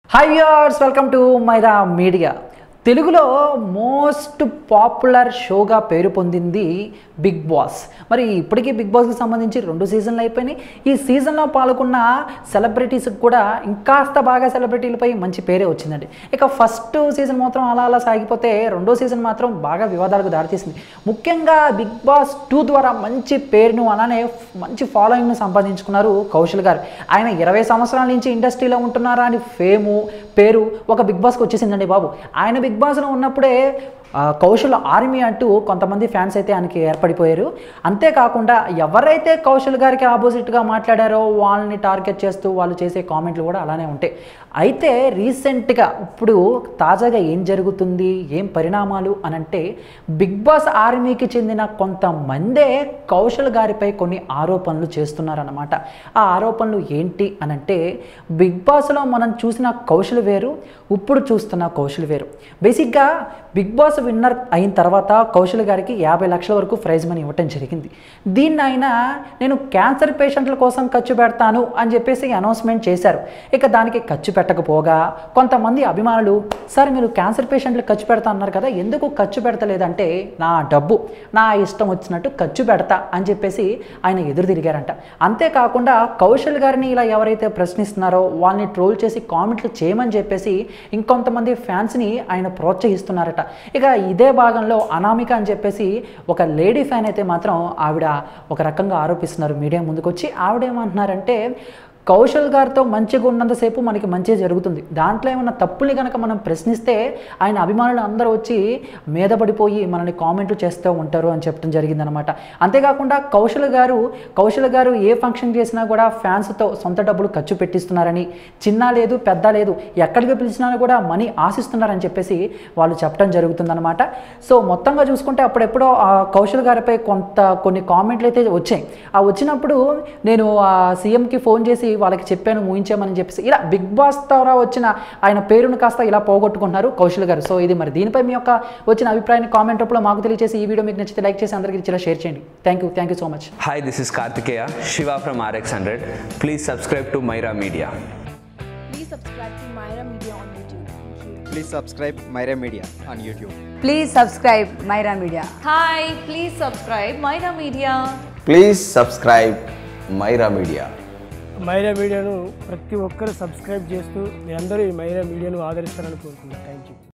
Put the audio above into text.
Hi viewers welcome to Myra Media తెలుగులో most popular షోగా పేరు పొందింది బిగ్ బాస్ మరి ఇప్పటికీ బిగ్ బాస్కి సంబంధించి రెండు సీజన్లు అయిపోయినాయి ఈ సీజన్లో పాల్గొన్న సెలబ్రిటీస్కి కూడా ఇంకాస్త బాగా సెలబ్రిటీలపై మంచి పేరే వచ్చిందండి ఇక ఫస్ట్ సీజన్ మాత్రం అలా అలా సాగిపోతే రెండో సీజన్ మాత్రం బాగా వివాదాలకు దారితీసింది ముఖ్యంగా బిగ్ బాస్ టూ ద్వారా మంచి పేరును అలానే మంచి ఫాలోయింగ్ను సంపాదించుకున్నారు కౌశల్ గారు ఆయన ఇరవై సంవత్సరాల నుంచి ఇండస్ట్రీలో ఉంటున్నారా అని ఫేము పేరు ఒక బిగ్ బాస్కి వచ్చేసిందండి బాబు ఆయన బిగ్ బాస్లో ఉన్నప్పుడే ఆ, కౌశల్ ఆర్మీ అంటూ కొంతమంది ఫ్యాన్స్ అయితే ఆయనకి ఏర్పడిపోయారు అంతేకాకుండా ఎవరైతే కౌశల్ గారికి ఆపోజిట్గా మాట్లాడారో వాళ్ళని టార్గెట్ చేస్తూ వాళ్ళు చేసే కామెంట్లు కూడా అలానే ఉంటాయి అయితే రీసెంట్గా ఇప్పుడు తాజాగా ఏం జరుగుతుంది ఏం పరిణామాలు అని అంటే బిగ్ బాస్ ఆర్మీకి చెందిన కొంతమందే కౌశల్ గారిపై కొన్ని ఆరోపణలు చేస్తున్నారన్నమాట ఆ ఆరోపణలు ఏంటి అని అంటే బిగ్ బాస్లో మనం చూసిన కౌశల్ వేరు ఇప్పుడు చూస్తున్న కౌశల్ వేరు బేసిక్గా బిగ్ బాస్ విన్నర్ అయిన తర్వాత కౌశల్ గారికి యాభై లక్షల వరకు ప్రైజ్ మనీ ఇవ్వటం జరిగింది దీన్ని ఆయన నేను క్యాన్సర్ పేషెంట్ల కోసం ఖర్చు పెడతాను అని చెప్పేసి అనౌన్స్మెంట్ చేశారు ఇక దానికి ఖర్చు పెట్టకపోగా కొంతమంది అభిమానులు సార్ మీరు క్యాన్సర్ పేషెంట్లు ఖర్చు పెడతా అన్నారు కదా ఎందుకు ఖర్చు పెడతలేదంటే నా డబ్బు నా ఇష్టం వచ్చినట్టు ఖర్చు పెడతా అని చెప్పేసి ఆయన ఎదురు తిరిగారంట అంతేకాకుండా కౌశల్ గారిని ఇలా ఎవరైతే ప్రశ్నిస్తున్నారో వాళ్ళని ట్రోల్ చేసి కామెంట్లు చేయమని చెప్పేసి ఇంకొంతమంది ఫ్యాన్స్ని ఆయన ప్రోత్సహిస్తున్నారట ఇక ఇదే భాగంలో అనామిక అని చెప్పేసి ఒక లేడీ ఫ్యాన్ అయితే మాత్రం ఆవిడ ఒక రకంగా ఆరోపిస్తున్నారు మీడియా ముందుకొచ్చి ఆవిడేమంటున్నారంటే కౌశల్ గారితో మంచిగా ఉన్నంతసేపు మనకి మంచి జరుగుతుంది దాంట్లో ఏమన్నా తప్పుల్ని కనుక మనం ప్రశ్నిస్తే ఆయన అభిమానులు అందరూ వచ్చి మీద పడిపోయి మనల్ని కామెంట్లు చేస్తూ ఉంటారు అని చెప్పడం జరిగిందనమాట అంతేకాకుండా కౌశల్ గారు కౌశల్ గారు ఏ ఫంక్షన్ చేసినా కూడా ఫ్యాన్స్తో సొంత డబ్బులు ఖర్చు పెట్టిస్తున్నారని చిన్న లేదు పెద్ద లేదు ఎక్కడికి పిలిచినా కూడా మనీ ఆశిస్తున్నారని చెప్పేసి వాళ్ళు చెప్పడం జరుగుతుందన్నమాట సో మొత్తంగా చూసుకుంటే అప్పుడెప్పుడో ఆ కౌశల్ గారిపై కొంత కొన్ని కామెంట్లు అయితే వచ్చాయి ఆ వచ్చినప్పుడు నేను ఆ సీఎంకి ఫోన్ చేసి వాళ్ళకి చెప్పాను ఊహించామని చెప్పేసి ఇలా బిగ్ బాస్ ద్వారా వచ్చిన ఆయన పేరును కాస్త ఇలా పోగొట్టుకుంటున్నారు కౌశల్ గారు సో ఇది మరి దీనిపై మీ యొక్క వచ్చిన అభిప్రాయాన్ని కామెంట్ రూపంలో మాకు తెలియజేసి ఈ వీడియో మీకు నచ్చితే లైక్ చేసి అందరికీ ఇలా షేర్ చేయండి thank you thank you so much Hi, this is Kartikeya, Shiva from RX100. Please subscribe to Myra Media. Please subscribe to Myra Media on YouTube. Thank you. Please subscribe Myra Media on YouTube. Please subscribe Myra Media. Hi, please subscribe Myra Media. Please subscribe Myra Media మైరా మీడియాను ప్రతి ఒక్కరు subscribe చేస్తూ మీరందరూ ఈ మైరా మీడియాను ఆదరిస్తారని కోరుకుంటున్నాను థ్యాంక్ యూ